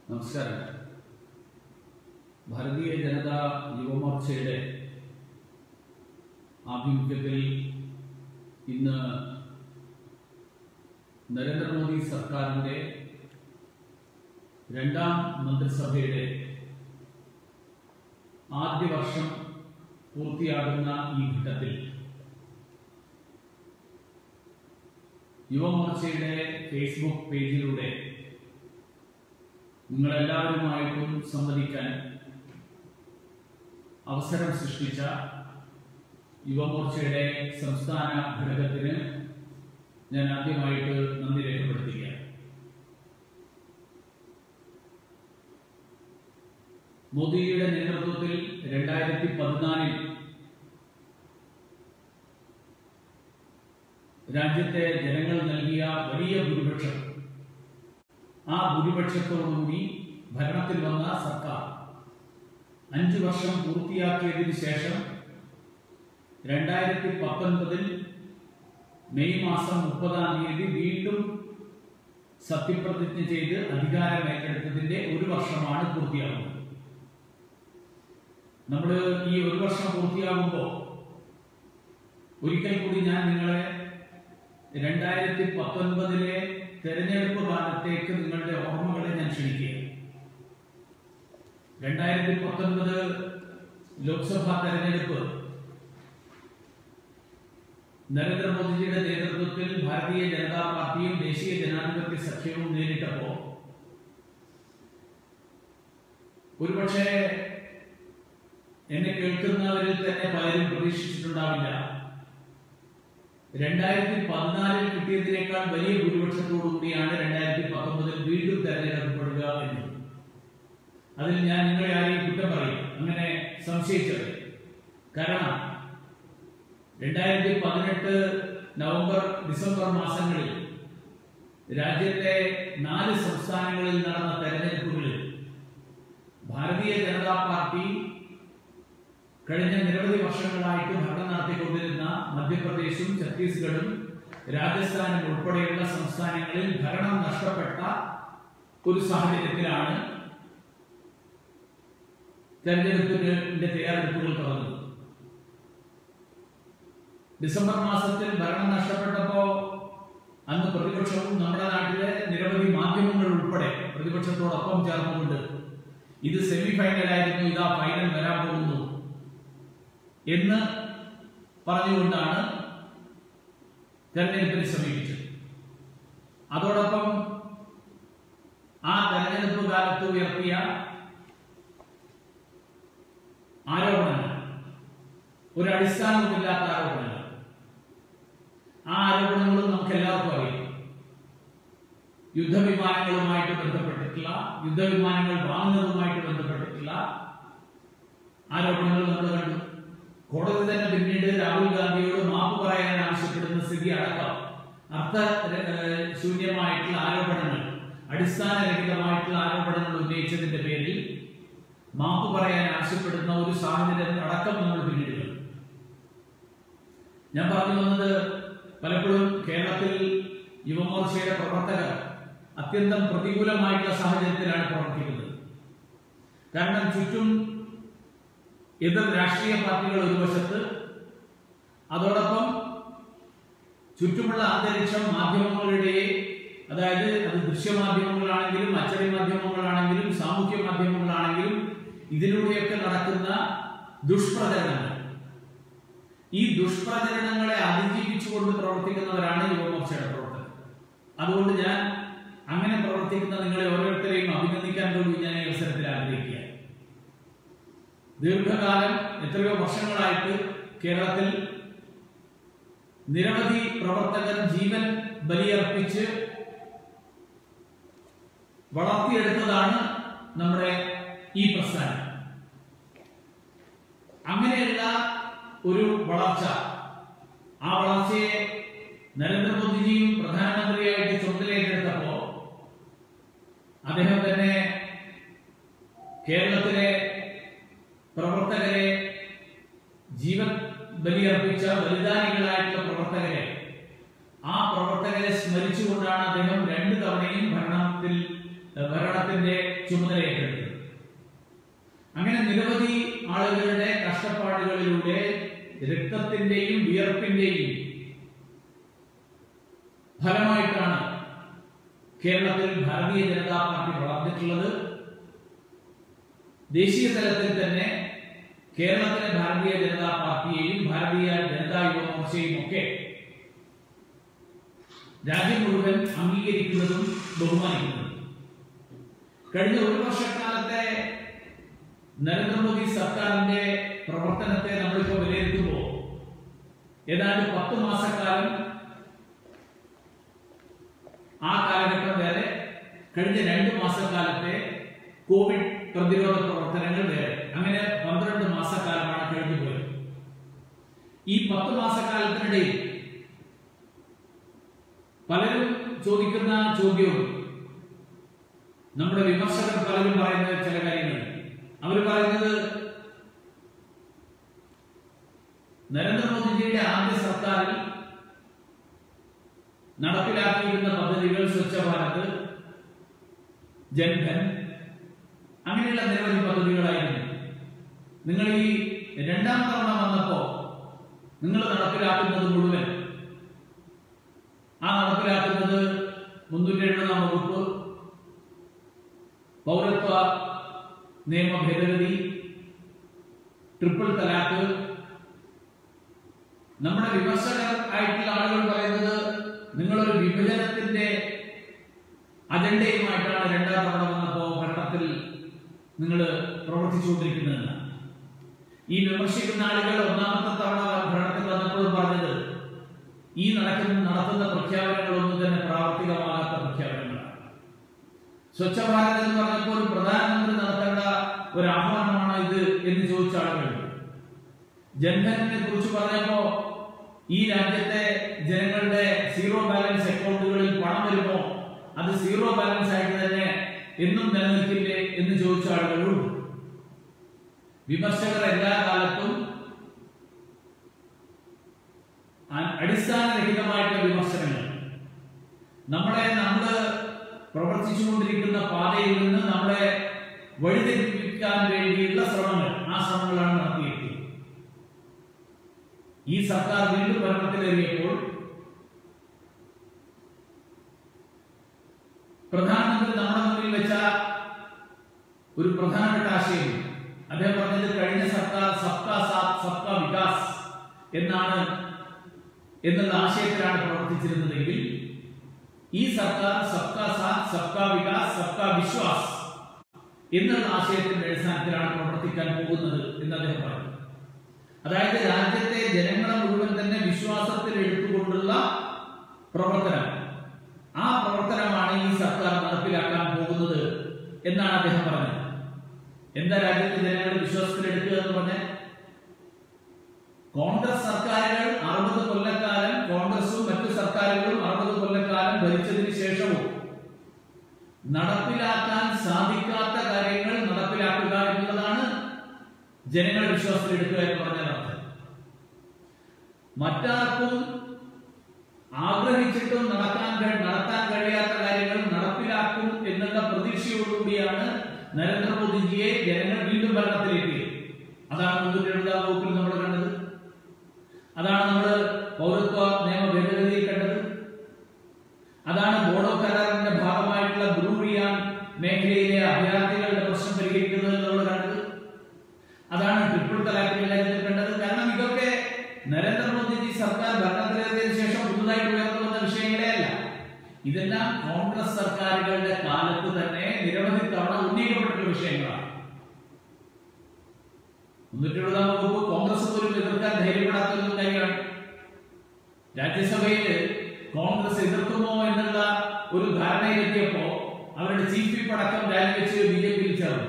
നമസ്കാരം ഭാരതീയ ജനതാ യുവമോർച്ചയുടെ ആഭിമുഖ്യത്തിൽ ഇന്ന് നരേന്ദ്രമോദി സർക്കാരിൻ്റെ രണ്ടാം മന്ത്രിസഭയുടെ ആദ്യ വർഷം പൂർത്തിയാകുന്ന ഈ ഘട്ടത്തിൽ യുവമോർച്ചയുടെ ഫേസ്ബുക്ക് പേജിലൂടെ നിങ്ങളെല്ലാവരുമായിട്ടും സംവദിക്കാൻ അവസരം സൃഷ്ടിച്ച യുവമോർച്ചയുടെ സംസ്ഥാന ഘടകത്തിന് ഞാൻ ആദ്യമായിട്ട് നന്ദി രേഖപ്പെടുത്തുകയാണ് മോദിയുടെ നേതൃത്വത്തിൽ രണ്ടായിരത്തി പതിനാലിൽ രാജ്യത്തെ ജനങ്ങൾ നൽകിയ വലിയ ഭൂരിപക്ഷം ആ ഭൂരിപക്ഷത്തോടുകൂടി ഭരണത്തിൽ വന്ന സർക്കാർ അഞ്ചു വർഷം പൂർത്തിയാക്കിയതിനു ശേഷം രണ്ടായിരത്തി പത്തൊൻപതിൽ മെയ് മാസം മുപ്പതാം തീയതി വീണ്ടും സത്യപ്രതിജ്ഞ ചെയ്ത് അധികാരം ഏറ്റെടുത്തതിന്റെ ഒരു വർഷമാണ് പൂർത്തിയാകുന്നത് നമ്മൾ ഈ ഒരു വർഷം പൂർത്തിയാകുമ്പോൾ ഒരിക്കൽ കൂടി ഞാൻ നിങ്ങളെ രണ്ടായിരത്തി പത്തൊൻപതിലെ തെരഞ്ഞെടുപ്പ് കാലത്തേക്ക് നിങ്ങളുടെ ഓർമ്മകളെ ഞാൻ ക്ഷണിക്കുകയാണ് രണ്ടായിരത്തി പത്തൊൻപത് ലോക്സഭാ തെരഞ്ഞെടുപ്പ് നരേന്ദ്രമോദിജിയുടെ നേതൃത്വത്തിൽ ഭാരതീയ ജനതാ പാർട്ടിയും ദേശീയ ജനാധിപത്യ സഖ്യവും നേരിട്ടപ്പോ ഒരുപക്ഷെ എന്നെ കേൾക്കുന്നവരിൽ തന്നെ പലരും പ്രതീക്ഷിച്ചിട്ടുണ്ടാവില്ല രണ്ടായിരത്തി പതിനാലിൽ കിട്ടിയതിനേക്കാൾ വലിയ ഭൂരിപക്ഷത്തോടു കൂടിയാണ് രണ്ടായിരത്തി പത്തൊമ്പതിൽ വീണ്ടും തെരഞ്ഞെടുക്കപ്പെടുക എന്നത് അതിൽ ഞാൻ നിങ്ങളെ ആരെയും കുറ്റം പറയും അങ്ങനെ സംശയിച്ചത് കാരണം രണ്ടായിരത്തി പതിനെട്ട് നവംബർ ഡിസംബർ മാസങ്ങളിൽ രാജ്യത്തെ നാല് സംസ്ഥാനങ്ങളിൽ നടന്ന തെരഞ്ഞെടുപ്പുകളിൽ ഭാരതീയ ജനതാ പാർട്ടി കഴിഞ്ഞ നിരവധി വർഷങ്ങളായിട്ട് ഭരണം നടത്തിക്കൊണ്ടിരുന്ന മധ്യപ്രദേശും ഛത്തീസ്ഗഡും രാജസ്ഥാനും ഉൾപ്പെടെയുള്ള സംസ്ഥാനങ്ങളിൽ ഭരണം നഷ്ടപ്പെട്ട ഒരു സാഹചര്യത്തിലാണ് തെരഞ്ഞെടുപ്പിന്റെ തയ്യാറെടുപ്പുകൾ തുടങ്ങുന്നത് ഡിസംബർ മാസത്തിൽ ഭരണം നഷ്ടപ്പെട്ടപ്പോ അന്ന് പ്രതിപക്ഷവും നമ്മുടെ നാട്ടിലെ നിരവധി മാധ്യമങ്ങൾ ഉൾപ്പെടെ പ്രതിപക്ഷത്തോടൊപ്പം ചേർന്നുകൊണ്ട് ഇത് സെമി ഫൈനലായിരുന്നു ഇതാ ഫൈനൽ വരാൻ പോകുന്നു എന്ന് പറഞ്ഞുകൊണ്ടാണ് തെരഞ്ഞെടുപ്പിനെ സമീപിച്ചത് അതോടൊപ്പം ആ തെരഞ്ഞെടുപ്പ് കാലത്ത് ഉയർത്തിയ ആരോപണങ്ങൾ ഒരു അടിസ്ഥാനവുമില്ലാത്ത ആരോപണങ്ങൾ ആ ആരോപണങ്ങളും നമുക്ക് എല്ലാവർക്കും അറിയാം യുദ്ധവിമാനങ്ങളുമായിട്ട് ബന്ധപ്പെട്ടിട്ടുള്ള യുദ്ധവിമാനങ്ങൾ വാങ്ങുന്നതുമായിട്ട് ബന്ധപ്പെട്ടിട്ടുള്ള ആരോപണങ്ങൾ നമ്മൾ കണ്ടു കോടതി തന്നെ പിന്നീട് രാഹുൽ ഗാന്ധിയോട് മാപ്പ് പറയാൻ ആവശ്യപ്പെടുന്ന സ്ഥിതി അടക്കം അർത്ഥ ഏഹ്, ശൂന്യമായിട്ടുള്ള ആരോപണങ്ങൾ അടിസ്ഥാനരഹിതമായിട്ടുള്ള ആരോപണങ്ങൾ ഉന്നയിച്ചതിന്റെ പേരിൽ മാപ്പ് പറയാൻ ആവശ്യപ്പെടുന്ന ഒരു സാഹചര്യം അടക്കം നമ്മൾ പിന്നീട് കണ്ടു ഞാൻ പറഞ്ഞു വന്നത് പലപ്പോഴും കേരളത്തിൽ യുവമോർച്ചയുടെ പ്രവർത്തകർ അത്യന്തം പ്രതികൂലമായിട്ടുള്ള സാഹചര്യത്തിലാണ് പ്രവർത്തിക്കുന്നത് കാരണം ചുറ്റും എതിർ രാഷ്ട്രീയ പാർട്ടികൾ ഒരു വശത്ത് അതോടൊപ്പം ചുറ്റുമുള്ള അന്തരീക്ഷം മാധ്യമങ്ങളുടെ അതായത് അത് ദൃശ്യമാധ്യമങ്ങളാണെങ്കിലും അച്ചടി മാധ്യമങ്ങളാണെങ്കിലും സാമൂഹ്യ മാധ്യമങ്ങളാണെങ്കിലും ഇതിലൂടെയൊക്കെ നടക്കുന്ന ദുഷ്പ്രചരണങ്ങൾ ഈ ദുഷ്പ്രചരണങ്ങളെ അതിജീവിച്ചുകൊണ്ട് പ്രവർത്തിക്കുന്നവരാണ് യുവമോർച്ചയുടെ പ്രവർത്തകർ അതുകൊണ്ട് ഞാൻ അങ്ങനെ പ്രവർത്തിക്കുന്ന നിങ്ങളെ ഓരോരുത്തരെയും അഭിനന്ദിക്കാൻ കൂടി ഞാൻ ഈ അവസരത്തിൽ ആഗ്രഹിക്കുകയാണ് ദീർഘകാലം എത്രയോ വർഷങ്ങളായിട്ട് കേരളത്തിൽ നിരവധി പ്രവർത്തകർ ജീവൻ ബലിയർപ്പിച്ച് വളർത്തിയെടുത്തതാണ് നമ്മുടെ ഈ പ്രസ്ഥാനം അങ്ങനെയുള്ള ഒരു വളർച്ച ആ വളർച്ചയെ നരേന്ദ്രമോദിജിയും പ്രധാനമന്ത്രിയായിട്ട് ചുമതലയേറ്റെടുത്തപ്പോ അദ്ദേഹം തന്നെ കേരളത്തിലെ പ്രവർത്തകരെ ജീവൻ ബലിയർപ്പിച്ച ബലിദാനികളായിട്ടുള്ള പ്രവർത്തകരെ ആ പ്രവർത്തകരെ സ്മരിച്ചുകൊണ്ടാണ് അദ്ദേഹം രണ്ടു തവണയും ഭരണത്തിൽ ഭരണത്തിന്റെ ചുമതല ഏറ്റെടുത്തത് അങ്ങനെ നിരവധി ആളുകളുടെ കഷ്ടപ്പാടുകളിലൂടെ രക്തത്തിന്റെയും വിയർപ്പിന്റെയും ഫലമായിട്ടാണ് കേരളത്തിൽ ഭാരതീയ ജനതാ പാർട്ടി വളർന്നിട്ടുള്ളത് ദേശീയ തലത്തിൽ തന്നെ കേരളത്തിലെ ഭാരതീയ ജനതാ പാർട്ടിയെയും ഭാരതീയ ജനതാ യുവമോർച്ചയും ഒക്കെ രാജ്യം മുഴുവൻ അംഗീകരിക്കുന്നതും ബഹുമാനിക്കുന്നതും കഴിഞ്ഞ ഒരു വർഷക്കാലത്തെ നരേന്ദ്രമോദി സർക്കാരിന്റെ പ്രവർത്തനത്തെ നമ്മളിപ്പോൾ വിലയിരുത്തുമ്പോൾ ഏതാണ്ട് പത്ത് മാസക്കാലം ആ കാലഘട്ടം വേറെ കഴിഞ്ഞ രണ്ട് മാസക്കാലത്തെ കോവിഡ് പ്രതിരോധ പ്രവർത്തനങ്ങൾ വേറെ അങ്ങനെ പന്ത്രണ്ട് മാസക്കാലമാണ് കഴിഞ്ഞു പോയത് ഈ പത്ത് മാസക്കാലത്തിനിടയിൽ പലരും ചോദിക്കുന്ന ചോദ്യവും നമ്മുടെ വിമർശകർ പലരും പറയുന്ന ചില കാര്യങ്ങൾ അവർ പറയുന്നത് നരേന്ദ്രമോദിജിയുടെ ആദ്യ സർക്കാരിൽ നടപ്പിലാക്കിയിരുന്ന പദ്ധതികൾ സ്വച്ഛ ഭാരത് ജൻധൻ അങ്ങനെയുള്ള നിരവധി പദ്ധതികളായിരുന്നു നിങ്ങൾ ഈ രണ്ടാം തവണ വന്നപ്പോ നിങ്ങൾ നടപ്പിലാക്കുന്നത് മുഴുവൻ ആ നടപ്പിലാക്കുന്നത് മുന്നൂറ്റി എഴുപതാം വകുപ്പ് പൗരത്വ നിയമ ഭേദഗതി ട്രിപ്പിൾ തലാക്ക് നമ്മുടെ വിമർശകർ ആയിട്ടുള്ള ആളുകൾ പറയുന്നത് നിങ്ങളൊരു വിഭജനത്തിന്റെ അജണ്ടയുമായിട്ടാണ് രണ്ടാം തവണ വന്നപ്പോ ഭരണത്തിൽ നിങ്ങൾ പ്രവർത്തിച്ചുകൊണ്ടിരിക്കുന്നതെന്ന് ഈ വിമർശിക്കുന്ന ആളുകൾ ഒന്നാമത്തെ തവണ ഭരണത്തിൽ വന്നപ്പോൾ പറഞ്ഞത് ഈ നടക്കുന്ന നടത്തുന്ന പ്രഖ്യാപനങ്ങളൊന്നും തന്നെ പ്രാവർത്തികമാകാത്ത പ്രഖ്യാപനങ്ങളാണ് സ്വച്ഛ ഭാരത് എന്ന് പറഞ്ഞപ്പോൾ ഒരു പ്രധാനമന്ത്രി നടത്തേണ്ട ഒരു ആഹ്വാനമാണ് ഇത് എന്ന് ചോദിച്ച ആളുകൾ ജൻധനെ കുറിച്ച് പറഞ്ഞപ്പോ ഈ രാജ്യത്തെ ജനങ്ങളുടെ സീറോ ബാലൻസ് അക്കൗണ്ടുകളിൽ പണം വരുമോ അത് സീറോ ബാലൻസ് ആയിട്ട് തന്നെ എന്നും നിലനിൽക്കില്ലേ എന്ന് ചോദിച്ച ആളുകളുണ്ട് വിമർശകർ എല്ലാ കാലത്തും അ- അടിസ്ഥാനരഹിതമായിട്ടുള്ള വിമർശനങ്ങൾ നമ്മളെ നമ്മൾ പ്രവർത്തിച്ചുകൊണ്ടിരിക്കുന്ന പാതയിൽ നിന്ന് നമ്മളെ വഴിതെറ്റിക്കാൻ വേണ്ടിയുള്ള ശ്രമങ്ങൾ ആ ശ്രമങ്ങളാണ് നടത്തിയിട്ടുള്ളത് ഈ സർക്കാർ വീണ്ടും ഭരണത്തിലേറിയപ്പോൾ പ്രധാനമന്ത്രി നമ്മുടെ മുന്നിൽ വെച്ച ഒരു പ്രധാനപ്പെട്ട ആശയം അദ്ദേഹം പറഞ്ഞത് കഴിഞ്ഞ സർക്കാർ സബ്കാ സാത്ത് സബ്കാ വികാസ് എന്നാണ് എന്നുള്ള ആശയത്തിലാണ് പ്രവർത്തിച്ചിരുന്നതെങ്കിൽ ഈ സർക്കാർ സബ്കാ സാത്ത് സബ്കാ വികാസ് സബ്കാ വിശ്വാസ് എന്നുള്ള ആശയത്തിന്റെ അടിസ്ഥാനത്തിലാണ് പ്രവർത്തിക്കാൻ പോകുന്നത് എന്ന് അദ്ദേഹം പറഞ്ഞു അതായത് രാജ്യത്തെ ജനങ്ങളെ മുഴുവൻ തന്നെ വിശ്വാസത്തിൽ എടുത്തുകൊണ്ടുള്ള പ്രവർത്തനം ആ പ്രവർത്തനമാണ് ഈ സർക്കാർ നടപ്പിലാക്കാൻ പോകുന്നത് എന്നാണ് അദ്ദേഹം പറഞ്ഞത് എന്താ രാജ്യത്തെ ജനങ്ങളെ വിശ്വാസത്തിൽ എടുക്കുക എന്ന് പറഞ്ഞാൽ കോൺഗ്രസ് സർക്കാരുകൾ അറുപത് കൊല്ലക്കാലം കോൺഗ്രസും മറ്റു സർക്കാരുകളും അറുപത് കൊല്ലക്കാലം ഭരിച്ചതിന് ശേഷവും നടപ്പിലാക്കാൻ സാധിക്കാത്ത കാര്യങ്ങൾ നടപ്പിലാക്കുക എന്നുള്ളതാണ് ജനങ്ങളെ വിശ്വാസത്തിൽ എടുക്കുക എന്ന് പറഞ്ഞാൽ അർത്ഥം മറ്റാർക്കും ആഗ്രഹിച്ചിട്ടും നടക്കാൻ കഴി- നടത്താൻ കഴിയാത്ത കാര്യങ്ങൾ നടപ്പിലാക്കും എന്നുള്ള പ്രതീക്ഷയോടുകൂടിയാണ് നരേന്ദ്രമോദിജിയെ ജനങ്ങൾ വീണ്ടും ഭരണത്തിലേക്ക് അതാണ് മുന്നൂറ്റി എഴുപതാം വകുപ്പിൽ നമ്മൾ കണ്ടത് അതാണ് നമ്മൾ പൗരത്വ നിയമ ഭേദഗതിയിൽ കണ്ടത് അതാണ് ബോഡോ കരാറിന്റെ ഭാഗമായിട്ടുള്ള ബ്രൂറിയാൻ മേഖലയിലെ അഭയാർത്ഥികളുടെ പ്രശ്നം പരിഹരിക്കുന്നത് നമ്മൾ കണ്ടത് അതാണ് ട്രിപ്പിൾ തലാഖിന്റെ കാര്യത്തിൽ കണ്ടത് കാരണം ഇതൊക്കെ നരേന്ദ്രമോദിജി സർക്കാർ ഭരണത്തിലേറിയതിനു ശേഷം പുതുതായിട്ട് ഉയർന്നു വന്ന വിഷയങ്ങളെ അല്ല ഇതെല്ലാം കോൺഗ്രസ് സർക്കാരുകളുടെ കാലത്ത് തന്നെ നിരവധി തവണ ഉന്നയിക്കപ്പെട്ടിട്ടുള്ള വിഷയങ്ങളാണ് മുന്നൂറ്റി എഴുപതാം വകുപ്പ് കോൺഗ്രസ് പോലും എതിർക്കാൻ ധൈര്യപ്പെടാത്ത ഒരു കാര്യമാണ് രാജ്യസഭയിൽ കോൺഗ്രസ് എതിർക്കുമോ എന്നുള്ള ഒരു ധാരണയിലെത്തിയപ്പോ അവരുടെ ചീഫ് വിപ്പ് അടക്കം രാജിവെച്ച് ബി ജെ പിയിൽ ചേർന്നു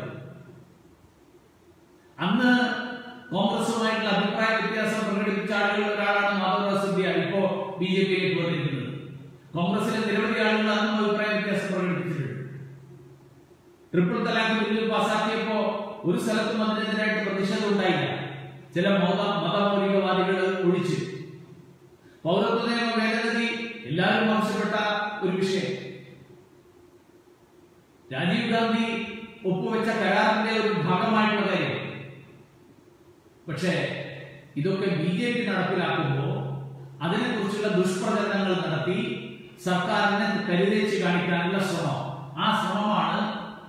അന്ന് കോൺഗ്രസുമായിട്ടുള്ള അഭിപ്രായ വ്യത്യാസം പ്രകടിപ്പിച്ച ആളുകളിൽ ഒരാളാണ് മാധവറാവ് സിന്ധ്യ ഇപ്പോ ബി ജെ പിയിലേക്ക് വന്നിരിക്കുന്നത് കോൺഗ്രസിലെ നിരവധി ആളുകൾ അന്നും അഭിപ്രായ വ്യത്യാസം പ്രകടിപ്പിച്ചിട്ടുണ്ട് ട്രിപ്പിൾ തലാഖ് ബില്ല് പാസാക്കിയപ്പോ ഒരു സ്ഥലത്തും അതിനെതിരായിട്ട് പ്രതിഷേധം ഉണ്ടായില്ല ചില മത മതമൗലികവാദികൾ ഒഴിച്ച് പൗരത്വ നിയമ ഭേദഗതി എല്ലാവരും ആവശ്യപ്പെട്ട ഒരു വിഷയം രാജീവ് ഗാന്ധി ഒപ്പുവെച്ച കരാറിന്റെ ഒരു ഭാഗമായിട്ടുള്ള കാര്യം പക്ഷേ ഇതൊക്കെ ബി ജെ പി നടപ്പിലാക്കുമ്പോൾ അതിനെക്കുറിച്ചുള്ള ദുഷ്പ്രചരണങ്ങൾ നടത്തി സർക്കാരിനെ കരുതേച്ച് കാണിക്കാനുള്ള ശ്രമം ആ ശ്രമമാണ്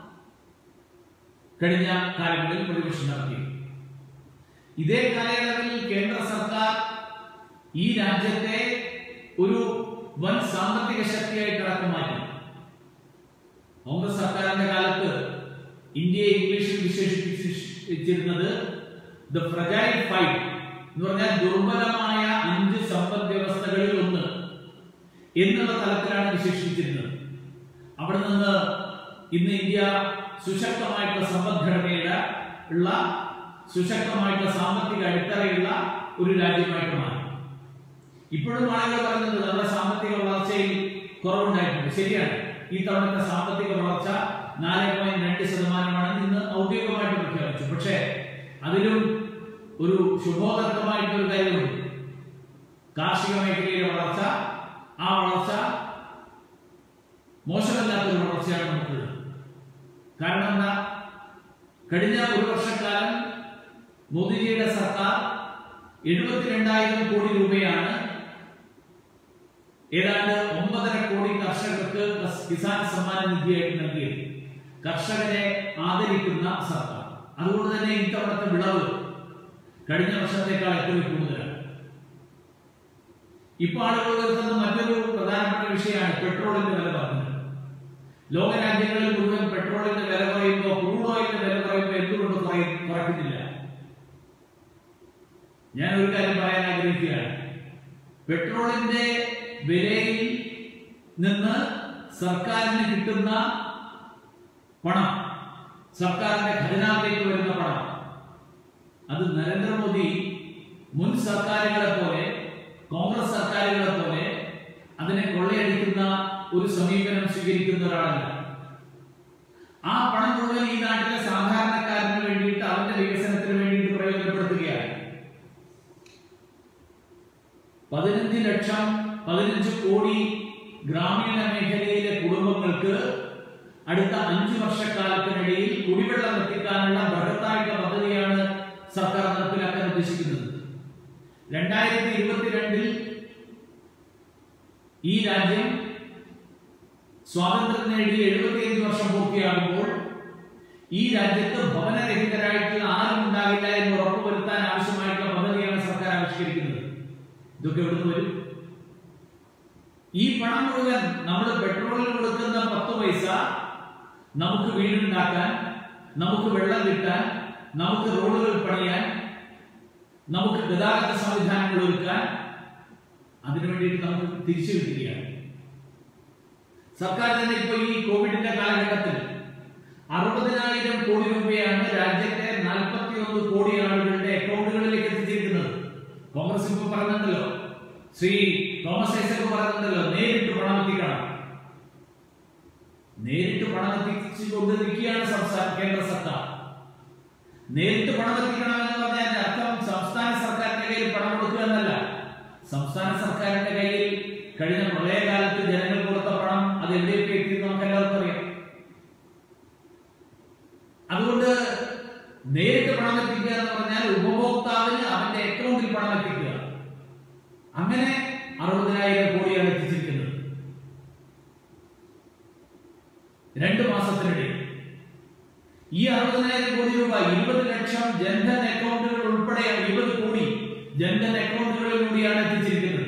കഴിഞ്ഞ കാലങ്ങളിൽ പ്രതിപക്ഷം നടത്തിയത് ഇതേ കാലയളവിൽ കേന്ദ്ര സർക്കാർ ഈ രാജ്യത്തെ ഒരു വൻ സാമ്പത്തിക ശക്തിയായിട്ട് ഇറക്കി മാറ്റി കോൺഗ്രസ് സർക്കാരിന്റെ കാലത്ത് ഇന്ത്യയെ ഇംഗ്ലീഷിൽ വിശേഷിപ്പിച്ചിരുന്നത് ദ ഫ്രജൈൽ ഫൈവ് എന്ന് പറഞ്ഞാൽ ദുർബലമായ അഞ്ച് സമ്പദ് വ്യവസ്ഥകളിൽ ഒന്ന് എന്നുള്ള തലത്തിലാണ് വിശേഷിപ്പിച്ചിരുന്നത് അവിടെ നിന്ന് ഇന്ന് ഇന്ത്യ സുശക്തമായിട്ടുള്ള സമ്പദ്ഘടനയുടെ ഉള്ള സുശക്തമായിട്ടുള്ള സാമ്പത്തിക അടിത്തറയുള്ള ഒരു രാജ്യമായിട്ട് മാറി ഇപ്പോഴും ആളുകൾ പറയുന്നത് നമ്മുടെ സാമ്പത്തിക വളർച്ചയിൽ കുറവുണ്ടായിട്ടുണ്ട് ശരിയാണ് ഈ തവണത്തെ സാമ്പത്തിക വളർച്ച നാല് പോയിന്റ് രണ്ട് ശതമാനമാണെന്ന് ഇന്ന് ഔദ്യോഗികമായിട്ട് പ്രഖ്യാപിച്ചു പക്ഷേ അതിലും ഒരു ശുഭോദർക്കമായിട്ടൊരു കാര്യമുണ്ട് കാർഷിക മേഖലയിലെ വളർച്ച ആ വളർച്ച മോശമല്ലാത്തൊരു വളർച്ചയാണ് നമുക്കുള്ളത് കാരണം എന്താ കഴിഞ്ഞ ഒരു വർഷക്കാലം മോദിജിയുടെ സർക്കാർ എഴുപത്തിരണ്ടായിരം കോടി രൂപയാണ് ഏതാണ്ട് ഒമ്പതര കോടി കർഷകർക്ക് കിസാൻ സമ്മാന നിധിയായിട്ട് നൽകിയത് കർഷകരെ ആദരിക്കുന്ന സർക്കാർ അതുകൊണ്ട് തന്നെ ഇത്തവണത്തെ വിളവ് കഴിഞ്ഞ വർഷത്തേക്കാൾ എത്രയോ കൂടുതലാണ് ഇപ്പൊ ആളുകൾ ഉയർത്തുന്ന മറ്റൊരു പ്രധാനപ്പെട്ട വിഷയമാണ് പെട്രോളിന്റെ വില പറഞ്ഞത് ലോകരാജ്യങ്ങളിൽ മുഴുവൻ പെട്രോളിന്റെ വില കുറയുമ്പോൾ ക്രൂഡ് ഓയിലിന്റെ വില കുറയുമ്പോൾ എന്തുകൊണ്ട് കുറയും കുറയ്ക്കുന്നില്ല ഞാൻ ഒരു കാര്യം പറയാൻ ആഗ്രഹിക്കുകയാണ് പെട്രോളിന്റെ വിലയിൽ നിന്ന് സർക്കാരിന് കിട്ടുന്ന പണം സർക്കാരിന്റെ ഖജനാവിലേക്ക് വരുന്ന പണം അത് നരേന്ദ്രമോദി മുൻ സർക്കാരുകളെ പോലെ കോൺഗ്രസ് സർക്കാരുകളെ പോലെ അതിനെ കൊള്ളയടിക്കുന്ന ഒരു സമീപനം സ്വീകരിക്കുന്ന ഒരാളല്ല ആ പണം മുഴുവൻ ഈ നാട്ടിലെ സാധാരണക്കാരന് വേണ്ടിയിട്ട് അവന്റെ വികസനത്തിന് വേണ്ടിയിട്ട് പ്രയോജനപ്പെടുത്തുകയാണ് പതിനഞ്ച് ലക്ഷം പതിനഞ്ച് കോടി ഗ്രാമീണ മേഖലയിലെ കുടുംബങ്ങൾക്ക് അടുത്ത അഞ്ചു വർഷക്കാലത്തിനിടയിൽ കുടിവെള്ളം എത്തിക്കാനുള്ള ബൃഹത്തായിട്ടുള്ള പദ്ധതിയാണ് സർക്കാർ നടപ്പിലാക്കാൻ ഉദ്ദേശിക്കുന്നത് രണ്ടായിരത്തി ഇരുപത്തിരണ്ടിൽ ഈ രാജ്യം സ്വാതന്ത്ര്യം നേടി എഴുപത്തിയഞ്ച് വർഷം പൂർത്തിയാകുമ്പോൾ ഈ രാജ്യത്ത് ഭവനരഹിതരായിട്ടുള്ള ആരും ഉണ്ടാകില്ല എന്ന് ഉറപ്പുവരുത്താൻ ആവശ്യമായിട്ടുള്ള പദ്ധതിയാണ് സർക്കാർ ആവിഷ്കരിക്കുന്നത് ഇതൊക്കെ എവിടുന്ന് വരും ഈ പണം മുഴുവൻ നമ്മൾ പെട്രോളിൽ കൊടുക്കുന്ന പത്ത് പൈസ നമുക്ക് വീടുണ്ടാക്കാൻ നമുക്ക് വെള്ളം കിട്ടാൻ നമുക്ക് റോഡുകൾ പണിയാൻ നമുക്ക് ഗതാഗത സംവിധാനങ്ങൾ ഒരുക്കാൻ അതിനു വേണ്ടിയിട്ട് നമുക്ക് തിരിച്ചു കിട്ടുകയാണ് സർക്കാർ തന്നെ ഇപ്പോൾ ഈ കോവിഡിന്റെ കാലഘട്ടത്തിൽ അറുപതിനായിരം കോടി രൂപയാണ് രാജ്യത്തെ നാൽപ്പത്തിയൊന്ന് കോടി ആളുകളുടെ അക്കൗണ്ടുകളിലേക്ക് എത്തിച്ചിരിക്കുന്നത് കോൺഗ്രസ് ഇപ്പൊ പറഞ്ഞിട്ടുണ്ടല്ലോ ശ്രീ തോമസ് ഐസക് പറഞ്ഞിട്ടുണ്ടല്ലോ നേരിട്ട് പണം എത്തിക്കണം നേരിട്ട് പണം എത്തിച്ചു കൊണ്ടിരിക്കുകയാണ് സംസ്ഥാന കേന്ദ്ര സർക്കാർ നേരിട്ട് പണം എത്തിക്കണം എന്ന് പറഞ്ഞാൽ അതിന്റെ അർത്ഥം സംസ്ഥാന സർക്കാരിന്റെ കയ്യിൽ പണം കൊടുക്കുക എന്നല്ല സംസ്ഥാന സർക്കാരിന്റെ കയ്യിൽ കഴിഞ്ഞ പ്രളയകാലത്ത് ജനങ്ങൾ കൊടുത്ത പണം അത് എവിടെയൊക്കെ എത്തി നമുക്ക് എല്ലാവർക്കും അറിയാം അതുകൊണ്ട് നേരിട്ട് പണം എത്തിക്കുക എന്ന് പറഞ്ഞാൽ ഉപഭോക്താവിന് അവന്റെ അക്കൗണ്ടിൽ പണം എത്തിക്കുക അങ്ങനെ അറുപതിനായിരം കോടിയാണ് എത്തിച്ചിരിക്കുന്നത് രണ്ട് മാസത്തിനിടെ ഈ അറുപതിനായിരം കോടി രൂപ ഇരുപത് ലക്ഷം ജൻധൻ അക്കൗണ്ടുകൾ ഉൾപ്പെടെ ഇരുപത് കോടി ജൻധൻ അക്കൗണ്ടുകളിൽ കൂടിയാണ് എത്തിച്ചിരിക്കുന്നത്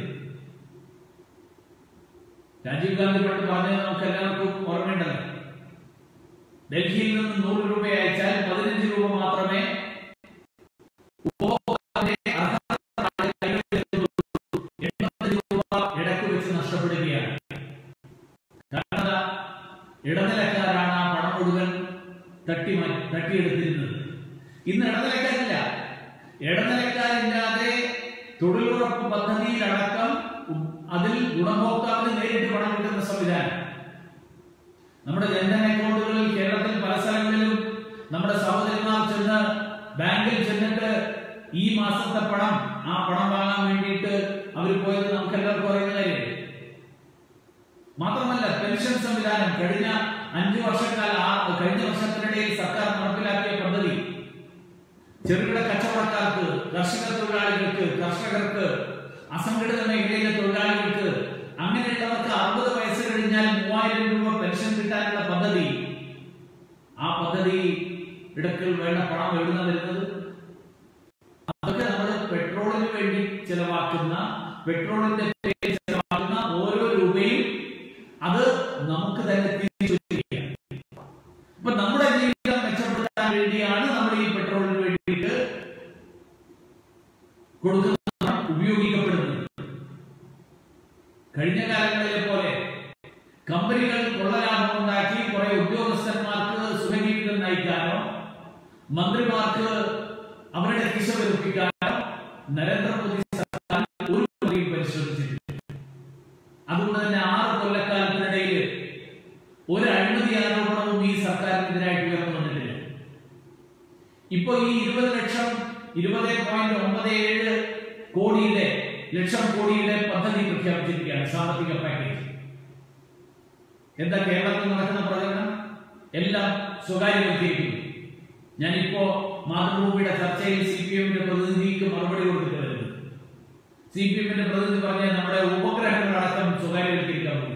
രാജീവ് ഗാന്ധി പണ്ട് പറഞ്ഞത് നമുക്ക് എല്ലാവർക്കും ഓർമ്മയുണ്ടല്ലോ ഡൽഹിയിൽ നിന്ന് നൂറ് രൂപ അയച്ചാൽ പതിനഞ്ച് രൂപ മാത്രമേ ഉപഭോക്താവിന്റെ അർഹമായ കൈകളിൽ എത്തുന്നുള്ളൂ. എൺപത് രൂപ ഇടയ്ക്ക് വെച്ച് നഷ്ടപ്പെടുകയാണ് കാരണം എന്താ? ഇടനിലക്കാരാണ് ആ പണം മുഴുവൻ തട്ടി മാറ്റി തട്ടിയെടുത്തിരുന്നത് ഇന്ന് ഇടനിലക്കാരില്ല ഇടനിലക്കാരില്ലാതെ തൊഴിലുറപ്പ് പദ്ധതിയിലടക്കം ഉ- അതിൽ ഗുണഭോക്താവിന് നേരിട്ട് പണം കിട്ടുന്ന സംവിധാനം നമ്മുടെ ജൻധൻ അക്കൗണ്ടുകളിൽ കേരളത്തിൽ പല സ്ഥലങ്ങളിലും നമ്മുടെ സഹോദരന്മാർ ചെന്ന് ബാങ്കിൽ ചെന്നിട്ട് ഈ മാസത്തെ പണം ആ പണം വാങ്ങാൻ വേണ്ടിയിട്ട് അവർ പോയത് നമുക്ക് എല്ലാവർക്കും അറിയുന്ന കാര്യമല്ലേ മാത്രമല്ല പെൻഷൻ സംവിധാനം കഴിഞ്ഞ അഞ്ചു വർഷക്കാല ആ കഴിഞ്ഞ വർഷത്തിനിടയിൽ സർക്കാർ നടപ്പിലാക്കിയ പദ്ധതി ചെറുകിട കച്ചവടക്കാർക്ക് കർഷക തൊഴിലാളികൾക്ക് കർഷകർക്ക് അസംഘടിത മേഖലയിലെ തൊഴിലാളികൾക്ക് അങ്ങനെയുള്ളവർക്ക് അറുപത് വയസ്സ് കഴിഞ്ഞാൽ മൂവായിരം രൂപ പെൻഷൻ കിട്ടാനുള്ള പദ്ധതി ആ പദ്ധതി ഇടയ്ക്കിൽ വേണ്ട പണം എവിടുന്ന വരുന്നത് അതൊക്കെ നമ്മൾ പെട്രോളിന് വേണ്ടി ചെലവാക്കുന്ന പെട്രോളിന്റെ പേരിൽ ചെലവാക്കുന്ന ഓരോ രൂപയും അത് നമുക്ക് തന്നെ തിരിച്ചു വരികയാണ്. അപ്പൊ നമ്മുടെ ജീവിതം മെച്ചപ്പെടുത്താൻ വേണ്ടിയാണ് നമ്മൾ ഈ പെട്രോളിന് വേണ്ടിയിട്ട് കൊടുക്കുന്ന പണം ഉപയോഗിക്കപ്പെടുന്നത് കഴിഞ്ഞ കാലങ്ങളിലെ പോലെ കമ്പനികൾ കൊള്ളലാഭം ഉണ്ടാക്കി കുറെ ഉദ്യോഗസ്ഥന്മാർക്ക് സുഖജീവിതം നയിക്കാനോ മന്ത്രിമാർക്ക് അവരുടെ കിശ വെറുപ്പിക്കാനോ നരേന്ദ്രമോദി സർക്കാർ ഒരു പദ്ധതിയും പരിശോധിച്ചിട്ടില്ല അതുകൊണ്ട് തന്നെ ആറ് കൊല്ലക്കാലത്തിനിടയിൽ ഒരു അഴിമതി ആരോപണവും ഈ സർക്കാരിനെതിരായിട്ട് ഉയർന്നു വന്നിട്ടില്ല ഇപ്പൊ ഈ ഇരുപത് ലക്ഷം ഇരുപത് പോയിന്റ് ഒമ്പത് ഏഴ് കോടിയുടെ ലക്ഷം കോടിയുടെ പദ്ധതി പ്രഖ്യാപിച്ചിരിക്കുകയാണ് സാമ്പത്തിക പാക്കേജ് എന്താ കേരളത്തിൽ നടക്കുന്ന പ്രചരണം എല്ലാം സ്വകാര്യവൽക്കരിക്കുന്നു ഞാനിപ്പോ മാതൃഭൂമിയുടെ ചർച്ചയിൽ സി പി എമ്മിന്റെ പ്രതിനിധിക്ക് മറുപടി കൊടുത്തിട്ടുണ്ട് സി പി എമ്മിന്റെ പ്രതിനിധി പറഞ്ഞ നമ്മുടെ ഉപഗ്രഹങ്ങളടക്കം സ്വകാര്യവൽക്കരിക്കാൻ പോകുകയാണ്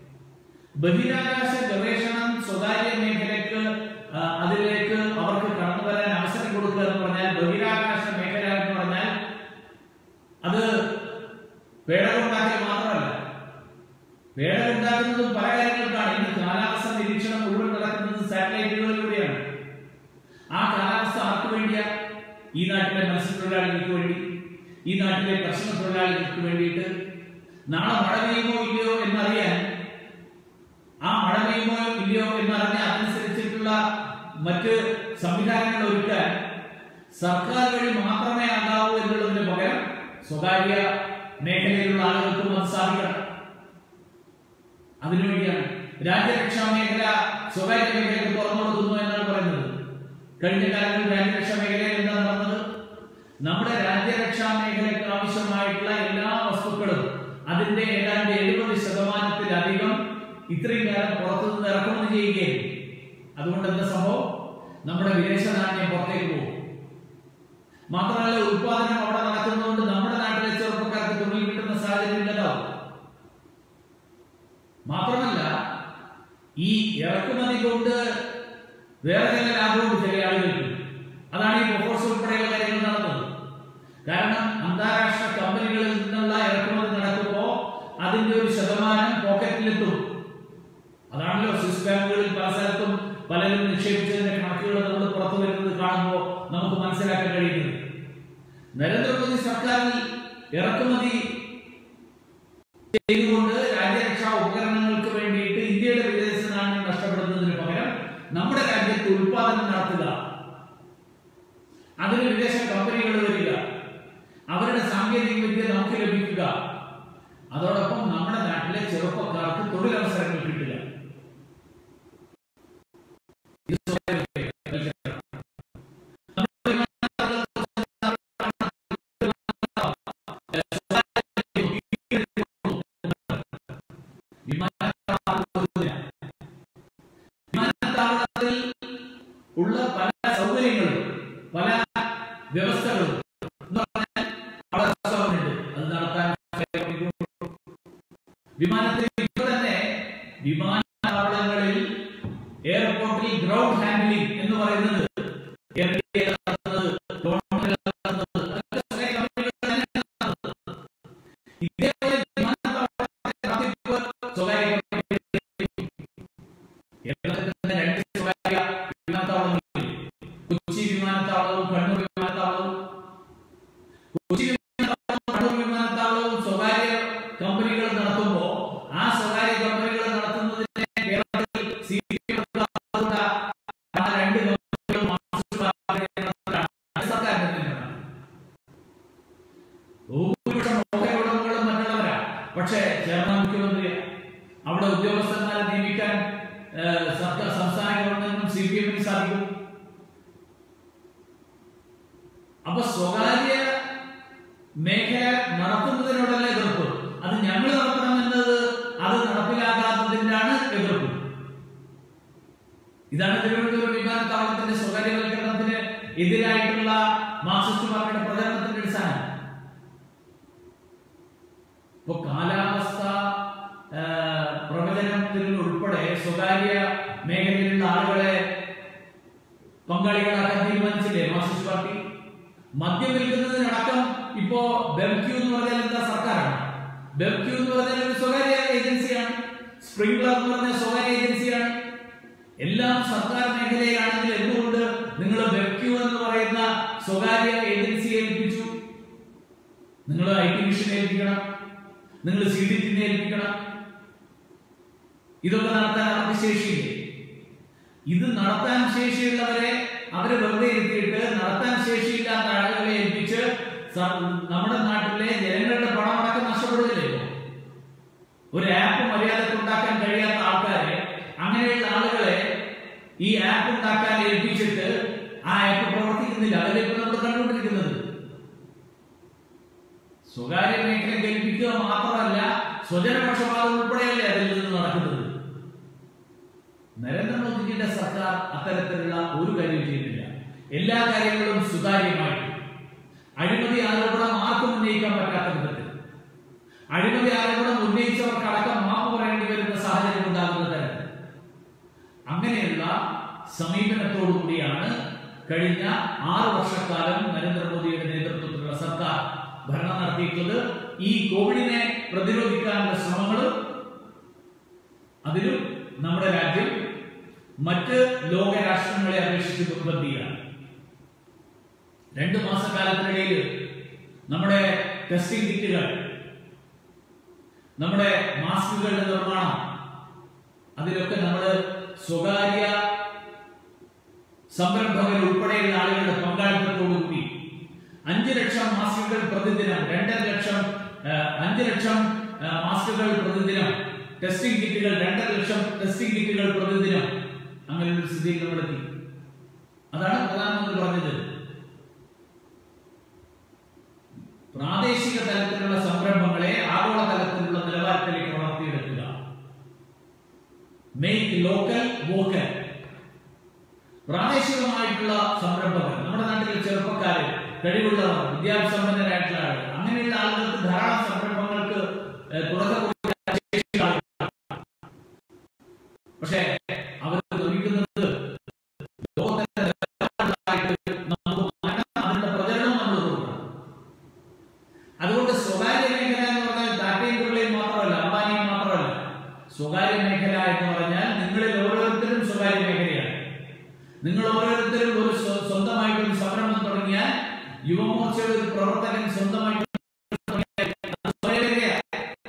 ബഹിരാകാശ ഗവേഷണം സ്വകാര്യ മേഖലയ്ക്ക് ആ, അതിലേക്ക് അവർക്ക് കടന്നു വരാൻ അവസരം കൊടുക്കുക എന്ന് പറഞ്ഞാൽ ബഹിരാകാശ മേഖല എന്ന് പറഞ്ഞാൽ അത് പേടകമുണ്ടാക്കൽ മാത്രമല്ല പേടകമുണ്ടാക്കുന്നതും പല കാര്യങ്ങൾക്കാണ് ഇന്ന് കാലാവസ്ഥ നിരീക്ഷണം മുഴുവൻ നടക്കുന്നത് സാറ്റലൈറ്റുകളിലൂടെയാണ് ആ കാലാവസ്ഥ ആർക്ക് വേണ്ടിയാ ഈ നാട്ടിലെ മത്സ്യത്തൊഴിലാളികൾക്ക് വേണ്ടി ഈ നാട്ടിലെ കർഷക തൊഴിലാളികൾക്ക് വേണ്ടിയിട്ട് നാളെ മഴ പെയ്യുമോ ഇല്ലയോ എന്നറിയാൻ ആ മഴ പെയ്യുമോ ഇല്ലയോ എന്നറിഞ്ഞ അതനുസരിച്ചിട്ടുള്ള മറ്റ് സംവിധാനങ്ങൾ ഒരുക്കാൻ സർക്കാർ വഴി മാത്രമേ ആകാവൂ എന്നുള്ളതിന് പകരം സ്വകാര്യ മേഖലയിലുള്ള ആളുകൾക്കും അത് സാധിക്കണം അതിനുവേണ്ടിയാണ് രാജ്യരക്ഷാ മേഖല സ്വകാര്യ മേഖലയ്ക്ക് തുറന്നു കൊടുക്കുന്നു എന്നാണ് പറയുന്നത് കഴിഞ്ഞ കാലങ്ങളിൽ രാജ്യരക്ഷാ മേഖലയിൽ എന്താ നടന്നത് നമ്മുടെ രാജ്യരക്ഷാ മേഖലയ്ക്ക് ആവശ്യമായിട്ടുള്ള എല്ലാ വസ്തുക്കളും അതിന്റെ ഏതാണ്ട് എഴുപത് ശതമാനത്തിലധികം ഇത്രയും കാലം പുറത്തുനിന്ന് ഇറക്കുമതി ചെയ്യുകയായിരുന്നു അതുകൊണ്ട് എന്താ സംഭവം നമ്മുടെ വിദേശ നാണ്യം പുറത്തേക്ക് പോകും മാത്രമല്ല ഉത്പാദനം അവിടെ നടക്കുന്നതുകൊണ്ട് നമ്മുടെ നാട്ടിലെ ചെറുപ്പക്കാർക്ക് തൊഴിൽ കിട്ടുന്ന സാഹചര്യം ഇല്ലതാവും മാത്രമല്ല ഈ ഇറക്കുമതി കൊണ്ട് വേറെ ചില ലാഭമുണ്ട് ചില ആളുകൾക്ക് അതാണ് ഈ ബൊഫോഴ്സ് ഉൾപ്പെടെയുള്ള കാര്യങ്ങൾ നടന്നത് കാരണം അന്താരാഷ്ട്ര കമ്പനികളിൽ നിന്നുള്ള ഇറക്കുമതി നടക്കുമ്പോൾ അതിന്റെ ഒരു ശതമാനം പോക്കറ്റിലെത്തും അതാണല്ലോ സ്വിസ് ബാങ്കുകളിൽ പല സ്ഥലത്തും പലരും നിക്ഷേപിച്ചതിന്റെ കണക്കുകൾ നമ്മൾ പുറത്തു വരുന്നത് കാണുമ്പോൾ നമുക്ക് മനസ്സിലാക്കാൻ കഴിയുന്നത് നരേന്ദ്രമോദി സർക്കാരിൽ ഇറക്കുമതി ചെയ്തുകൊണ്ട് രാജ്യരക്ഷാ ഉപകരണങ്ങൾക്ക് വേണ്ടിയിട്ട് ഇന്ത്യയുടെ വിദേശ നാണ്യം നഷ്ടപ്പെടുന്നതിന് പകരം നമ്മുടെ രാജ്യത്ത് ഉൽപാദനം നടത്തുക അതിന് വിദേശ കമ്പനികൾ വരിക അവരുടെ സാങ്കേതിക വിദ്യ നമുക്ക് ലഭിക്കുക അതോടൊപ്പം നമ്മുടെ നാട്ടിലെ ചെറുപ്പക്കാർക്ക് തൊഴിലവസരങ്ങൾ കിട്ടുക ഇത് സ്വകാര്യവൽക്കരണം. വിമാനത്താവളത്തിൽ വിമാനത്താവളത്തിൽ ഉള്ള പല സൗകര്യങ്ങളും പല വ്യവസ്ഥകളും എന്ന് പറഞ്ഞാൽ അവിടെ റെസ്റ്റോറന്റ് ഉണ്ട് അത് നടത്താൻ വിമാനത്തിൽ ഇപ്പൊ തന്നെ വിമാനത്താവളങ്ങളിൽ എയർപോർട്ടിൽ ഗ്രൗണ്ട് ഹാൻഡ്ലിംഗ് എന്ന് പറയുന്നത് എയർ ഇന്ത്യ നടത്തുന്നത് ഗവൺമെന്റ് നടത്തുന്നത് അതൊക്കെ സ്വകാര്യ കമ്പനികൾ തന്നെയാണ് നടത്തുന്നത്. ഇതേപോലെ വിമാനത്താവളത്തിന്റെ നടത്തിപ്പ് സ്വകാര്യ കമ്പനികൾ കേരളത്തിൽ തന്നെ രണ്ട് സ്വകാര്യ വിമാനത്താവളങ്ങളുണ്ട് കൊച്ചി വിമാനത്താവളവും കണ്ണൂർ വിമാനത്താവളവും കൊച്ചി വിമാനത്താവളവും കണ്ണൂർ വിമാനത്താവളവും സ്വകാര്യ കമ്പനികൾ നടത്തുമ്പോൾ ആ സ്വകാര്യ കമ്പനികൾ നടത്തുന്നതിനെ കേരളത്തിൽ സി പി എം ആ രണ്ട് കമ്പനികളും മാർക്സിസ്റ്റ് പാർട്ടിയുടെ നടത്തുന്നതാണ്. അത് സർക്കാരിന്റെ തന്നെയാണ്. ഭൂരിപക്ഷം ഓഹരി ഉടമകളും മറ്റുള്ളവരാ പക്ഷേ ചെയർമാൻ മുഖ്യമന്ത്രി അവിടെ ഉദ്യോഗസ്ഥന്മാരെ നിയമിക്കാൻ ഏഹ്, സർക്കാർ സംസ്ഥാന ഗവൺമെന്റിനും സി പി എമ്മിനും സാധിക്കും അപ്പൊ സ്വകാര്യ മേഖല നടത്തുന്നതിനോടല്ല എതിർപ്പ് അത് ഞങ്ങൾ നടത്തണം എന്നത് അത് നടപ്പിലാക്കാത്തതിനാണ് എതിർപ്പ് എതിരായിട്ടുള്ള മാർക്സിസ്റ്റ് പാർട്ടിയുടെ പ്രചരണത്തിന്റെ അടിസ്ഥാനം ഇപ്പൊ കാലാവസ്ഥ ആ, പ്രവചനത്തിൽ ഉൾപ്പെടെ സ്വകാര്യ മേഖലയിലുള്ള ആളുകളെ പങ്കാളികളാക്കാൻ തീരുമാനിച്ചില്ലേ മാർക്സിസ്റ്റ് പാർട്ടി മദ്യം വിൽക്കുന്നതിനടക്കം ഇപ്പോ ബെംക്യു എന്ന് പറഞ്ഞാൽ എന്താ സർക്കാരാണ് ബെംക്യു എന്ന് പറഞ്ഞാൽ ഒരു സ്വകാര്യ ഏജൻസിയാണ് സ്പ്രിംഗ്ലർ എന്ന് പറഞ്ഞ സ്വകാര്യ ഏജൻസിയാണ് എല്ലാം സർക്കാർ മേഖലയിലാണെങ്കിൽ എന്തുകൊണ്ട് നിങ്ങൾ ബെംക്യു എന്ന് പറയുന്ന സ്വകാര്യ ഏജൻസിയെ ഏൽപ്പിച്ചു നിങ്ങൾ ഐ ടി മിഷനെ ഏൽപ്പിക്കണം നിങ്ങൾ സി ഡി ടിനെ ഏൽപ്പിക്കണം ഇതൊക്കെ നടത്താൻ അവർക്ക് ശേഷിയില്ലേ ഇത് നടത്താൻ ശേഷിയുള്ളവരെ അവരെ വെറുതെ ഇരുത്തിയിട്ട് നടത്താൻ ശേഷിയില്ലാത്ത ആളുകളെ ഏൽപ്പിച്ച് സ- നമ്മുടെ നാട്ടിലെ ജനങ്ങളുടെ പണം അടക്കം നഷ്ടപ്പെടുന്നില്ലേ ഇപ്പോ? ഒരു ആപ്പ് മര്യാദക്ക് ഉണ്ടാക്കാൻ കഴിയാത്ത ആൾക്കാരെ അങ്ങനെയുള്ള ആളുകളെ ഈ ആപ്പ് ഉണ്ടാക്കാൻ ഏൽപ്പിച്ചിട്ട് ആ ആപ്പ് പ്രവർത്തിക്കുന്നില്ല അതിലേക്ക് നമ്മൾ കണ്ടുകൊണ്ടിരിക്കുന്നത് സ്വകാര്യ മേഖല കേൾപ്പിക്കുക മാത്രമല്ല സ്വജനപക്ഷപാതം ഉൾപ്പെടെയല്ലേ അതിൽ നിന്ന് നടക്കുന്നത് നരേന്ദ്രമോദിജിയുടെ സർക്കാർ അത്തരത്തിലുള്ള ഒരു കാര്യം ചെയ്യുന്നില്ല എല്ലാ കാര്യങ്ങളും സുതാര്യമായിട്ട് അഴിമതി ആരോപണം ആർക്കും ഉന്നയിക്കാൻ പറ്റാത്ത വിധത്തിൽ അഴിമതി ആരോപണം ഉന്നയിച്ചവർക്കടക്കം മാപ്പ് പറയേണ്ടി വരുന്ന സാഹചര്യം ഉണ്ടാകുന്ന തരത്തിൽ അങ്ങനെയുള്ള സമീപനത്തോടു കൂടിയാണ് കഴിഞ്ഞ ആറ് വർഷക്കാലം നരേന്ദ്രമോദിയുടെ നേതൃത്വത്തിലുള്ള സർക്കാർ ഭരണം നടത്തിയിട്ടുള്ളത് ഈ കോവിഡിനെ പ്രതിരോധിക്കാനുള്ള ശ്രമങ്ങളും അതിലും നമ്മുടെ രാജ്യം മറ്റ് ലോക രാഷ്ട്രങ്ങളെ അപേക്ഷിച്ച് മുൻപന്തിയിലാണ് രണ്ടു മാസക്കാലത്തിനിടയിൽ നമ്മുടെ ടെസ്റ്റിംഗ് കിറ്റുകൾ നമ്മുടെ മാസ്കുകളുടെ നിർമ്മാണം അതിലൊക്കെ നമ്മൾ സ്വകാര്യ സംരംഭകർ ഉൾപ്പെടെയുള്ള ആളുകളുടെ പങ്കാളിത്തത്തോടുകൂടി അഞ്ച് ലക്ഷം മാസ്കുകൾ പ്രതിദിനം രണ്ടര ലക്ഷം ആ, അഞ്ച് ലക്ഷം ആ, മാസ്കുകൾ പ്രതിദിനം ടെസ്റ്റിംഗ് കിറ്റുകൾ രണ്ടര ലക്ഷം ടെസ്റ്റിംഗ് കിറ്റുകൾ പ്രതിദിനം അങ്ങനെ ഒരു സ്ഥിതിയിൽ നമ്മളെത്തി അതാണ് പ്രധാനമന്ത്രി പറഞ്ഞത് പ്രാദേശിക തലത്തിലുള്ള സംരംഭങ്ങളെ ആഗോള തലത്തിലുള്ള നിലവാരത്തിലേക്ക് വളർത്തിയെടുക്കുക മെയ്ക്ക് ലോക്കൽ വോക്കൽ പ്രാദേശികമായിട്ടുള്ള സംരംഭങ്ങൾ നമ്മുടെ നാട്ടിലെ ചെറുപ്പക്കാര് കഴിവുള്ളവർ വിദ്യാസമ്പന്നരായിട്ടുള്ള ആളുകൾ അങ്ങനെയുള്ള ആളുകൾക്ക് ധാരാളം സംരംഭങ്ങൾക്ക് ഏഹ്, തുടക്കം കൊടുക്കാൻ ശേഷിയുള്ള ആളുകളാണ്. പക്ഷേ അവർ നിർമ്മിക്കുന്നത് ലോകത്തിന്റെ നിലവാരത്തിലായിട്ട് നമുക്ക് മാറ്റണം അതിനുള്ള പ്രചരണം നമ്മൾ കൊടുക്കണം അതുകൊണ്ട് സ്വകാര്യ മേഖല എന്ന് പറഞ്ഞാൽ ടാറ്റയും ബിർളയും മാത്രമല്ല അംബാനിയും മാത്രമല്ല സ്വകാര്യ മേഖല എന്ന് പറഞ്ഞാൽ നിങ്ങളിൽ ഓരോരുത്തരും സ്വകാര്യ മേഖലയാണ് നിങ്ങൾ ഓരോരുത്തരും ഒരു സ്വ- സ്വന്തമായിട്ട് ഒരു സംരംഭം തുടങ്ങിയാൽ യുവമോർച്ചയുടെ ഒരു പ്രവർത്തകൻ സ്വന്തമായിട്ട് തുടങ്ങിയാൽ അത് സ്വയം മേഖലയാണ്.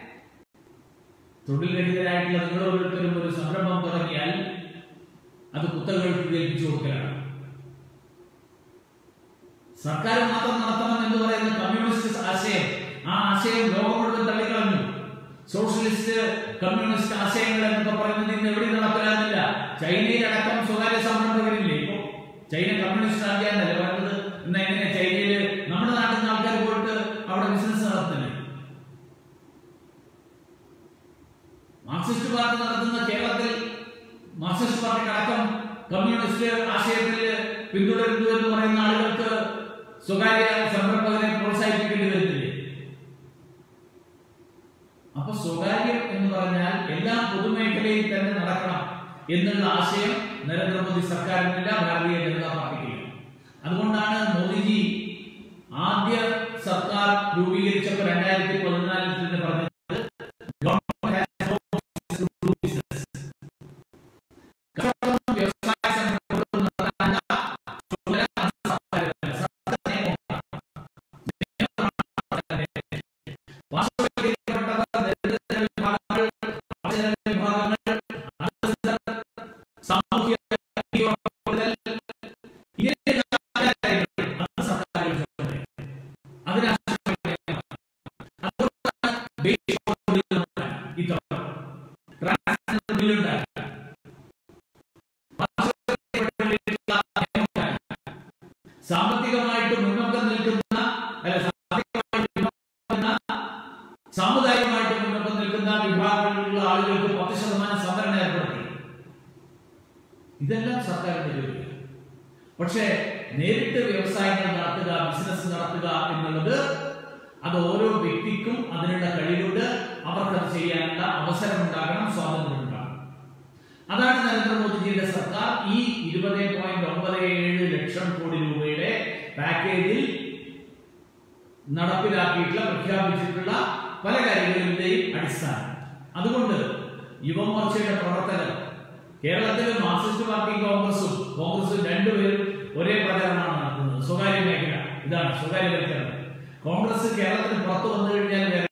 തൊഴിൽ രഹിതരായിട്ടുള്ള നിങ്ങൾ ഓരോരുത്തരും ഒരു സംരംഭം തുടങ്ങിയാൽ അത് കുത്തകൾക്ക് ഏൽപ്പിച്ചു കൊടുക്കലാണ് സർക്കാർ മാത്രം നടത്തണം എന്ന് പറയുന്ന കമ്മ്യൂണിസ്റ്റ് ആശയം ആ ആശയം ലോകം മുഴുവൻ തള്ളിക്കളഞ്ഞു സോഷ്യലിസ്റ്റ് കമ്മ്യൂണിസ്റ്റ് ആശയങ്ങൾ എന്നൊക്കെ പറയുന്നത് ഇന്ന് എവിടെ നടപ്പിലാകുന്നില്ല ചൈനയിലടക്കം സ്വകാര്യ സംരംഭകരില്ലേ ഇപ്പോ ചൈന കമ്മ്യൂണിസ്റ്റ് ആക്കിയാന്നല്ലേ പറയുന്നത് ഇന്ന് എങ്ങനെ ചൈനയില് നമ്മുടെ നാട്ടിൽ നിന്ന് ആൾക്കാർ പോയിട്ട് അവിടെ ബിസിനസ് നടത്തുന്നില്ലേ മാർക്സിസ്റ്റ് പാർട്ടി നടത്തുന്ന കേരളത്തിൽ മാർക്സിസ്റ്റ് പാർട്ടി അടക്കം കമ്മ്യൂണിസ്റ്റ് ആശയത്തിൽ പിന്തുടരുന്നു എന്ന് പറയുന്ന ആളുകൾക്ക് സ്വകാര്യ സംരംഭകരെ പ്രോത്സാഹിപ്പിക്കേണ്ടി വരുന്നില്ലേ അപ്പൊ സ്വകാര്യം എന്ന് പറഞ്ഞാൽ എല്ലാം പൊതുമേഖലയിൽ തന്നെ നടക്കണം എന്നുള്ള ആശയം നരേന്ദ്രമോദി സർക്കാരിനില്ല ഭാരതീയ ജനതാ പാർട്ടിക്കില്ല അതുകൊണ്ടാണ് മോദിജി ആദ്യ സർക്കാർ രൂപീകരിച്ചപ്പോൾ രണ്ടായിരത്തി പതിനാലിൽ തന്നെ പറഞ്ഞത് "Government has no business to do business." കച്ചവടം, വ്യവസായ സംരംഭങ്ങളും നടത്താനുള്ള ചുമതല സർക്കാരിനാണ്. സർക്കാർ നിയമമാണ്. നിയമമാണ് പാർശ്വവൽക്കരിക്കപ്പെട്ടവർ, ദരിദ്ര വിഭാഗങ്ങൾ, അപരിചിത വിഭാഗങ്ങൾ, അധസ്ഥിതർ, സാമൂഹ്യ നീതി ഉറപ്പുവരുത്തൽ, ഇങ്ങനെയുള്ള കാര്യങ്ങൾ അത് സർക്കാരിന്റെ ചുമതലയാണ്. അതിനാവശ്യമായ നിയമമാണ്. അതുകൊണ്ടാണ് ബേസിക് ബിൽ ഉണ്ടാക്കി. ഈ തുക. ട്രാൻസ്ജെൻഡർ ബിൽ ഉണ്ടാക്കി. പാർശ്വവൽക്കരിക്കപ്പെട്ടവരിലേക്കുള്ള നിയമം ഉണ്ടാക്കി. സാമ്പത്തികമായിട്ട് മുന്നോക്കം നിൽക്കുന്ന അല്ല സാമ്പത്തികമായിട്ട് മുന്നോക്കം നിൽക്കുന്ന സാമുദായികമായിട്ട് മുന്നോക്കം നിൽക്കുന്ന വിഭാഗങ്ങളിലുള്ള ആളുകൾക്ക് പത്ത് ശതമാനം സംവരണം ഏർപ്പെടുത്തി ഇതെല്ലാം സർക്കാരിന്റെ ജോലിയാണ് പക്ഷേ നേരിട്ട് വ്യവസായങ്ങൾ നടത്തുക ബിസിനസ് നടത്തുക എന്നുള്ളത് അത് ഓരോ വ്യക്തിക്കും അതിനുള്ള കഴിവുണ്ട് അവർക്കത് ചെയ്യാനുള്ള അവസരം ഉണ്ടാകണം സ്വാതന്ത്ര്യം ഉണ്ടാകണം അതാണ് നരേന്ദ്രമോദിജിയുടെ സർക്കാർ ഈ ഇരുപത് പോയിന്റ് ഒമ്പത് ഏഴ് ലക്ഷം കോടി രൂപയുടെ പാക്കേജിൽ നടപ്പിലാക്കിയിട്ടുള്ള പ്രഖ്യാപിച്ചിട്ടുള്ള പല കാര്യങ്ങളുടെയും അടിസ്ഥാനം അതുകൊണ്ട് യുവമോർച്ചയുടെ പ്രവർത്തകർ കേരളത്തിലെ മാർക്സിസ്റ്റ് പാർട്ടി കോൺഗ്രസും കോൺഗ്രസും രണ്ടുപേരും ഒരേ പ്രചാരണമാണ് നടത്തുന്നത് സ്വകാര്യ മേഖല ഇതാണ് സ്വകാര്യവൽക്കരണം കോൺഗ്രസ് കേരളത്തിന് പുറത്തു വന്നു കഴിഞ്ഞാൽ വേറെ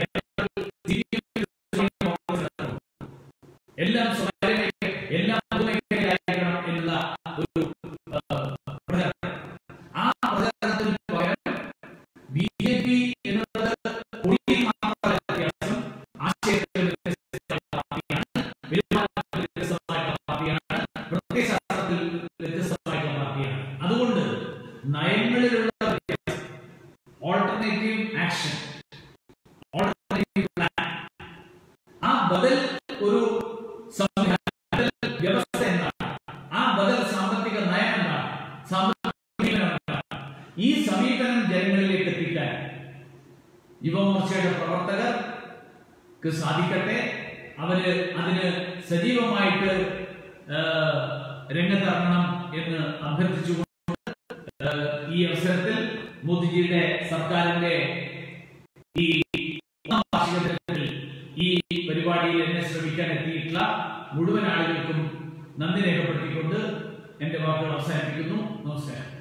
എല്ലാം സ്വകാര്യ മേഖല എല്ലാം പൊതുമേഖലയായിരിക്കണം എന്നുള്ള ഒരു ആ, പ്രചരണം ആ പ്രചരണത്തിന് പകരം ബി ജെ പി എന്നത് കൊടിയിൽ മാത്രമല്ല വ്യത്യാസം ആശയത്തിൽ വ്യത്യസ്തമായ പാർട്ടിയാണ് പെരുമാറ്റത്തിൽ വ്യത്യസ്തമായിട്ടുള്ള പാർട്ടിയാണ് പ്രത്യയശാസ്ത്രത്തിൽ വ്യത്യസ്തമായിട്ടുള്ള പാർട്ടിയാണ് അതുകൊണ്ട് നയങ്ങളിലുള്ള വ്യത്യാസം ഓൾട്ടർനേറ്റീവ് ആക്ഷൻ ഓൾട്ടർനേറ്റീവ് പ്ലാൻ ആ ബദൽ ഒരു സംവിധാനം ബദൽ വ്യവസ്ഥ എന്താണ് ആ ബദൽ സാമ്പത്തിക നയം എന്താണ് സാമ്പത്തിക സമീപനം എന്താണ് ഈ സമീപനം ജനങ്ങളിലേക്ക് എത്തിക്കാൻ യുവമോർച്ചയുടെ പ്രവർത്തകർക്ക് സാധിക്കട്ടെ അവര് അതിന് സജീവമായിട്ട് ആ, രംഗത്തിറങ്ങണം എന്ന് അഭ്യർത്ഥിച്ചുകൊണ്ട് ആ, ഈ അവസരത്തിൽ മോദിജിയുടെ സർക്കാരിന്റെ ഈ ഒന്നാം വാർഷിക ദിനത്തിൽ ഈ പരിപാടിയിൽ എന്നെ ശ്രമിക്കാൻ എത്തിയിട്ടുള്ള മുഴുവൻ ആളുകൾക്കും നന്ദി രേഖപ്പെടുത്തിക്കൊണ്ട് എന്റെ വാക്കുകൾ അവസാനിപ്പിക്കുന്നു നമസ്കാരം